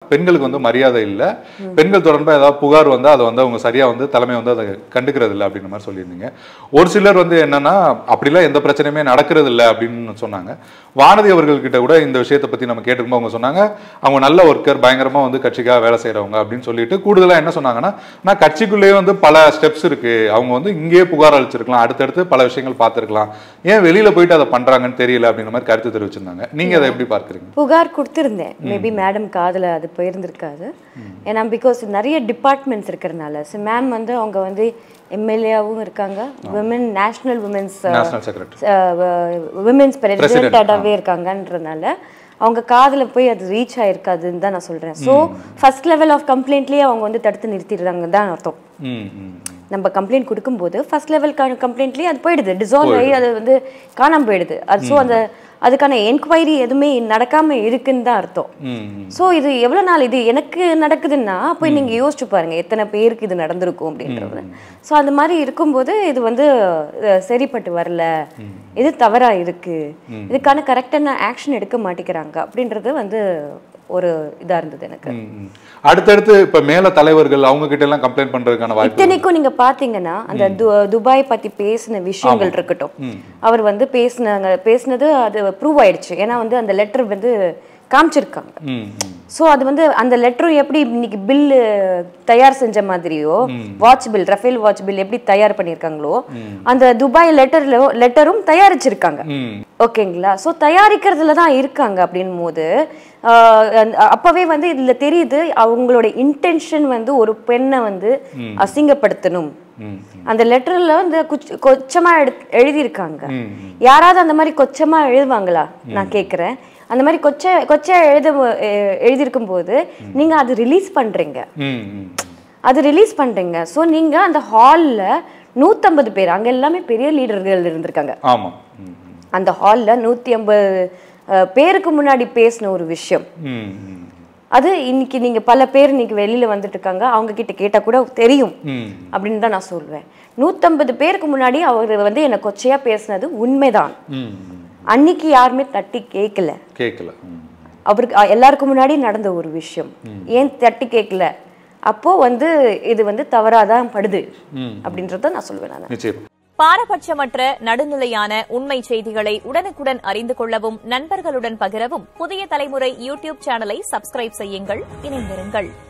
பெண்களுக்கு வந்து மரியாதை இல்ல பெண்கள் தொடர்பா ஏதாவது புகார் வந்தா அதை வந்து அவங்க சரியா வந்து தலைமை வந்து அதை கண்டுக்கிறது இல்லை அப்படின்ற மாதிரி சொல்லியிருந்தீங்க ஒரு சிலர் வந்து என்னன்னா அப்படிலாம் எந்த பிரச்சனையுமே நடக்கிறது இல்லை அப்படின்னு சொன்னாங்க வானதி அவர்கள்கிட்ட கூட இந்த விஷயத்தை பத்தி நம்ம கேட்டுக்கும்போது அவங்க சொன்னாங்க அவங்க நல்ல ஒர்க்கர் பயங்கரமா வந்து கட்சிக்காக வேலை செய்றவங்க அப்படின்னு சொல்லிட்டு கூடுதலா என்ன சொன்னாங்கன்னா நான் கட்சிக்குள்ளேயே வந்து பல ஸ்டெப்ஸ் இருக்கு அவங்க வந்து இங்கேயே புகார் அளிச்சிருக்கலாம் அடுத்தடுத்து பல விஷயங்கள் பார்த்திருக்கலாம் ஏன் வெளியில போயிட்டு அதை பண்றாங்கன்னு தெரியல அப்படின்ற மாதிரி கருத்து தெரிவிச்சிருந்தாங்க நீங்க அதை எப்படி பார்க்கறீங்க புகார் கொடுத்துருந்தேன் மேபி மேடம் காதில் அது போயிருந்திருக்காது ஏன்னா பிகாஸ் நிறைய டிபார்ட்மெண்ட்ஸ் இருக்கிறனால ஸோ மேம் வந்து அவங்க வந்து எம்எல்ஏவும் இருக்காங்க women national women's national secretary women's President, பிரசிடென்டாகவே இருக்காங்கன்றனால அவங்க காதில் போய் அது ரீச் ஆயிருக்காதுன்னு தான் நான் சொல்கிறேன் ஸோ ஃபர்ஸ்ட் லெவல் ஆஃப் கம்ப்ளைண்ட்லேயே அவங்க வந்து தடுத்து நிறுத்திடுறாங்க தான் அர்த்தம் ம் ம் நம்ம கம்ப்ளைண்ட் கொடுக்கும்போது ஃபர்ஸ்ட் லெவல் கம்ப்ளைண்ட்லேயே அது போயிடுது டிசால்வ் ஆகி அது வந்து காணாம போயிடுது அது ஸோ அந்த அதுக்கான என்கொயரி எதுவுமே நடக்காம இருக்குன்னு தான் அர்த்தம் ம் ம் ஸோ இது எவ்வளோ நாள் இது எனக்கு நடக்குதுன்னா போய் நீங்கள் யோசிச்சு பாருங்க எத்தனை பேருக்கு இது நடந்திருக்கும் அப்படின்றது ஸோ அந்த மாதிரி இருக்கும்போது இது வந்து அஹ், சரிப்பட்டு வரல இது தவறா இருக்கு இதுக்கான கரெக்டான ஆக்ஷன் எடுக்க மாட்டேங்கிறாங்க அப்படின்றது வந்து ஒரு இதா இருந்தது எனக்கு ம், ம். அடுத்தடுத்து இப்ப மேல தலைவர்கள் அவங்க கிட்ட எல்லாம் கம்ப்ளைண்ட் பண்றதுக்கான வாய்ப்பு இத்தனைக்கும் நீங்க பாத்தீங்கன்னா அந்த து- துபாய் பத்தி பேசின விஷயங்கள் இருக்கட்டும் அவர் வந்து பேசினாங்க பேசினது அது ப்ரூவ் ஆயிடுச்சு ஏன்னா வந்து அந்த லெட்டர் வந்து காமிச்சிருக்காங்க ம் ம் ஸோ அது வந்து அந்த லெட்டரும் எப்படி இன்னைக்கு பில்லு தயார் செஞ்ச மாதிரியோ watch bill Rafale watch bill எப்படி தயார் பண்ணியிருக்காங்களோ அந்த துபாய் லெட்டர்ல லெட்டரும் தயாரிச்சிருக்காங்க ம் ஓகேங்களா ஸோ தயாரிக்கிறதுல தான் இருக்காங்க அப்படின் போது ஆஹ் அந்த- அப்பவே வந்து இதுல தெரியுது அவங்களோட இன்டென்ஷன் வந்து ஒரு பெண்ணை வந்து அசிங்கப்படுத்தணும் ம் அந்த லெட்டர்ல வந்து குச்- கொச்சமா எழு- எழுதியிருக்காங்க ம் யாராவது அந்த மாதிரி கொச்சமா எழுதுவாங்களா நான் கேக்குறேன் அந்த மாதிரி கொச்ச கொச்ச எழுத எ- எழுதியிருக்கும் போது நீங்க அது ரிலீஸ் பண்றீங்க ம் ம் அது ரிலீஸ் பண்றீங்க ஸோ நீங்க அந்த ஹால்ல நூத்தம்பது பேர் அங்க எல்லாமே பெரிய லீடர்கள் இருந்திருக்காங்க ஆமா ம் அந்த ஹால்ல நூத்தி ஐம்பது பேருக்கு முன்னாடி பேசின ஒரு விஷயம் ம் ம் அது இன்னைக்கு நீங்க பல பேர் இன்னைக்கு வெளியில வந்துட்டு இருக்காங்க அவங்க கிட்ட கேட்டா கூட தெரியும் ம் அப்படின்னு தான் நான் சொல்வேன் நூத்தம்பது பேருக்கு முன்னாடி அவர் வந்து என்னை கொச்சையா பேசினது உண்மைதான் ம் ம். அன்னைக்கு யாருமே தட்டி கேட்கல கேட்கல ம் அவருக்கு அ, எல்லாருக்கும் முன்னாடி நடந்த ஒரு விஷயம் ஏன் தட்டி கேட்கல அப்போ வந்து இது வந்து தவறாதான் படுது ம். அப்படின்றத நான் சொல்லுவேன் நான் நிச்சயம் பாரபட்சமற்ற நடுநிலையான உண்மை செய்திகளை உடனுக்குடன் அறிந்து கொள்ளவும் நண்பர்களுடன் பகிரவும் புதிய தலைமுறை யூடியூப் சேனலை சப்ஸ்கிரைப் செய்யுங்கள் இணைந்திருங்கள்